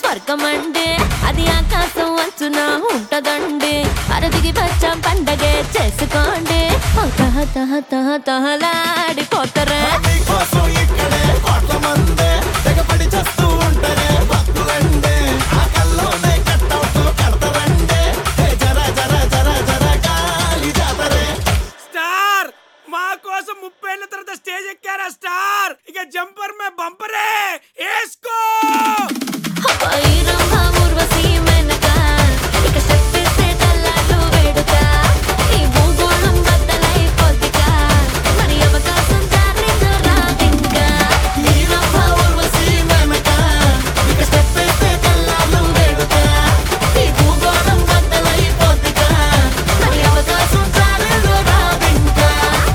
స్వర్గమండి అది ఆకాశం అంచున ఉంటదండి అరదిగి వచ్చాం పండగే చేసుకోండి ఓ తహ తహ తహ తహలాడిపోతారా నీకోసం ఇక్కడే కోట్ల మందే తెగపడి చేస్తూ ఉంటారే భక్తులండే ఆ కల్లోనే కట్టవుతూ కడతారండే హే జర జర జర జర గాలి జాతరే స్టార్ మా కోసం ముప్పై ఏళ్ళ తర్వాత స్టేజ్ ఎక్కారా స్టార్ ఇక జంపర్ మే బంపరే వేసుకో వైరంభ ఊర్వశి మెనక ఇక శక్తిస్తే తల్లాలు వేడుక ఈ భూగోళం బద్దలైపోద్దిక మరి అవకాశం దారితో రాదింకా నీరవ్వ ఊర్వశి వెనక ఇక స్టెప్ వేస్తే తెల్లాలు వేడుక ఈ భూగోళం బద్దలైపోద్దిక మరి అవకాశం దారిలో రాదింకా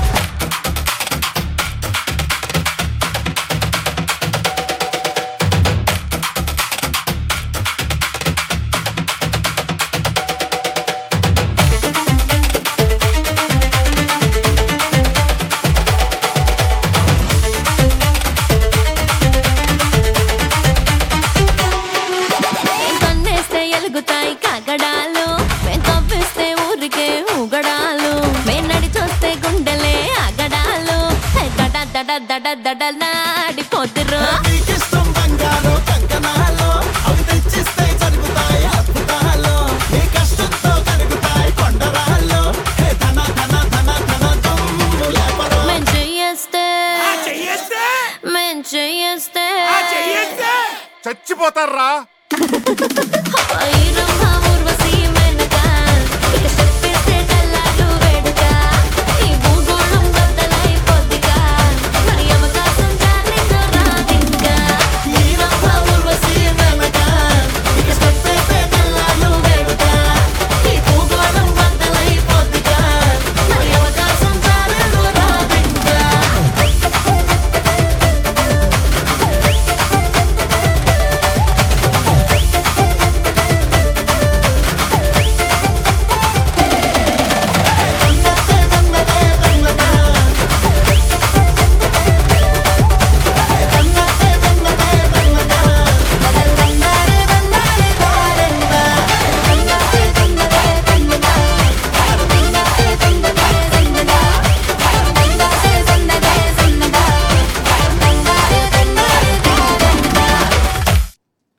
ఏం కన్నేస్తే ఎలుగుతాయి కాగడాలు మేం కవ్విస్తే ఊరికే ఊగడాలు మేం నడి చూస్తే గుండెలే ఆగడాలు హే దడ దడ దడ దడలాడిపోతురు నీకిష్టం బంగారు కంకణాలు అవి తెచ్చిస్తే జరుగుతాయి అద్భుతాలు నీ కష్టంతో కరుగుతాయి కొండరాళ్ళు హే ధన ధన ధన ధన దమ్ము లేపరు మేం చెయ్యేస్తే ఆ చెయ్యేస్తే మేం చెయ్యేస్తే ఆ చెయ్యేస్తే చచ్చిపోతారా వైరం